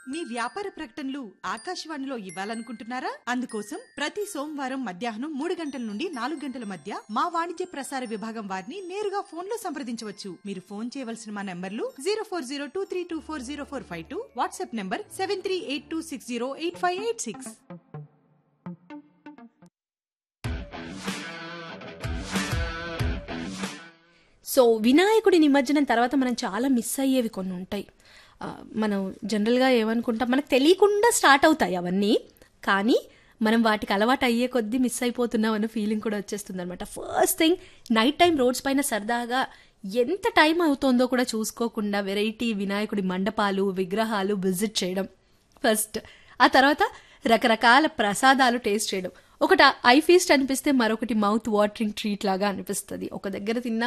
మీ వ్యాపార ప్రకటనలు ఆకాశవాణిలో ఇవ్వాలనుకుంటున్నారా అందుకోసం ప్రతి సోమవారం మధ్యాహ్నం మూడు గంటల నుండి నాలుగు గంటల మధ్య మా వాణిజ్య ప్రసార విభాగం వారిని నేరుగా ఫోన్ లో సంప్రదించవచ్చు మీరు ఫోన్ చేయవలసిన మా నంబర్లు zero four zero two three two four zero four five two WhatsApp number seven three eight two six zero eight five eight six so వినాయకుడి నిమజ్జనం తర్వాత మనం చాలా మిస్ అయ్యేవి కొన్ని ఉంటాయి ఆ, మనం జనరల్గా ఏమనుకుంటాం మనకు తెలియకుండా స్టార్ట్ అవుతాయి అవన్నీ కానీ మనం వాటికి అలవాటు అయ్యే కొద్దీ మిస్ అయిపోతున్నాం అన్న ఫీలింగ్ కూడా వచ్చేస్తుంది అనమాట first thing night time roads పైన సరదాగా ఎంత టైం అవుతుందో కూడా చూసుకోకుండా వెరైటీ వినాయకుడి మండపాలు విగ్రహాలు విజిట్ చేయడం ఫస్ట్ ఆ తర్వాత రకరకాల ప్రసాదాలు టేస్ట్ చేయడం ఒకటి ఐ ఫీస్ట్ అనిపిస్తే మరొకటి మౌత్ వాటరింగ్ ట్రీట్ లాగా అనిపిస్తుంది ఒక దగ్గర తిన్నా